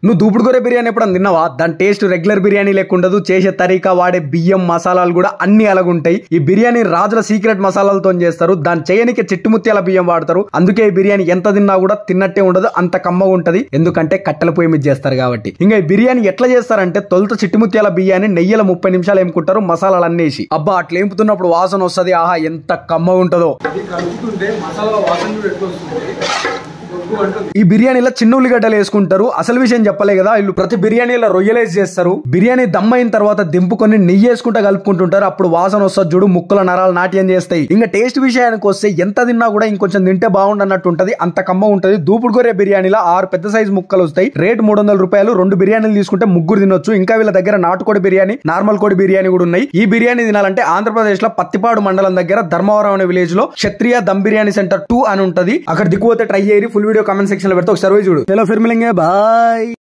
నువ్వు దూపుడు గొర్రె బిర్యానీ ఎప్పుడు తిన్నావా దాని టేస్ట్ రెగ్యులర్ బిర్యానీ లెక్క ఉండదు చేసే తరీకా వాడే బియ్యం మసాలాలు కూడా అన్ని అలాగుంటాయి ఈ బిర్యానీ రాజుల సీక్రెట్ మసాలాలతో చేస్తారు దాని చేయనికి చిట్టుముత్యాల బియ్యం వాడతారు అందుకే ఈ బిర్యానీ ఎంత తిన్నా కూడా తిన్నట్టే ఉండదు అంత కమ్మగా ఉంటది ఎందుకంటే కట్టెల పొయ్యి మీద చేస్తారు కాబట్టి ఇంకా ఈ బిర్యానీ ఎట్లా చేస్తారంటే తొలుత చిట్టుముత్యాల బియ్యాన్ని నెయ్యిల ముప్పై నిమిషాలు ఏముకుంటారు మసాలాలు అన్నేసి అబ్బా అట్లా ఏంపుతున్నప్పుడు వాసన వస్తది ఆహా ఎంత కమ్మగా ఉంటదో అది కలుపుతుంటే మసాలా వాసన కూడా ఎక్కువ వస్తుంది బొగ్గు అంటుంది ఈ బిర్యానీలో చిన్న ఉల్లిగడ్డలు వేసుకుంటారు అసలు విషయం చెప్పలే కదా వీళ్ళు ప్రతి బిర్యానీలో రొయ్యలేసి చేస్తారు బిర్యానీ దమ్ అయిన తర్వాత దింపుకొని నెయ్యి వేసుకుంటా కలుపుకుంటుంటారు అప్పుడు వాసన వస్తుంది చూడు ముక్కల నరాలు నాట్యం చేస్తాయి ఇంకా టేస్ట్ విషయానికి వస్తే ఎంత తిన్నా కూడా ఇంకొంచెం తింటే బాగుండన్నట్టు ఉంటది అంత కమ్మ ఉంటది దూపుడు గొర్రె బిర్యానీలో ఆరు పెద్ద సైజు ముక్కలు వస్తాయి రేట్ మూడు వందల రూపాయలు రెండు బిర్యానీలు తీసుకుంటే ముగ్గురు తినొచ్చు ఇంకా వీళ్ళ దగ్గర నాటుకోడి బిర్యానీ నార్మల్ కోడి బిర్యానీ కూడా ఉన్నాయి ఈ బిర్యానీ తినాలంటే ఆంధ్రప్రదేశ్ లో పత్తిపాడు మండలం దగ్గర ధర్మవరం అనే విలేజ్ లో క్షత్రియ దమ్ బిర్యానీ సెంటర్ టూ అని ఉంటది అక్కడ దిక్కుపోతే ట్రై చేయరి ఫుల్ వీడియో కామెంట్ సెక్షన్ లో పెడితే ఒకసారి పోయి చూడు హలో ఫిర్ మిలింగే బాయ్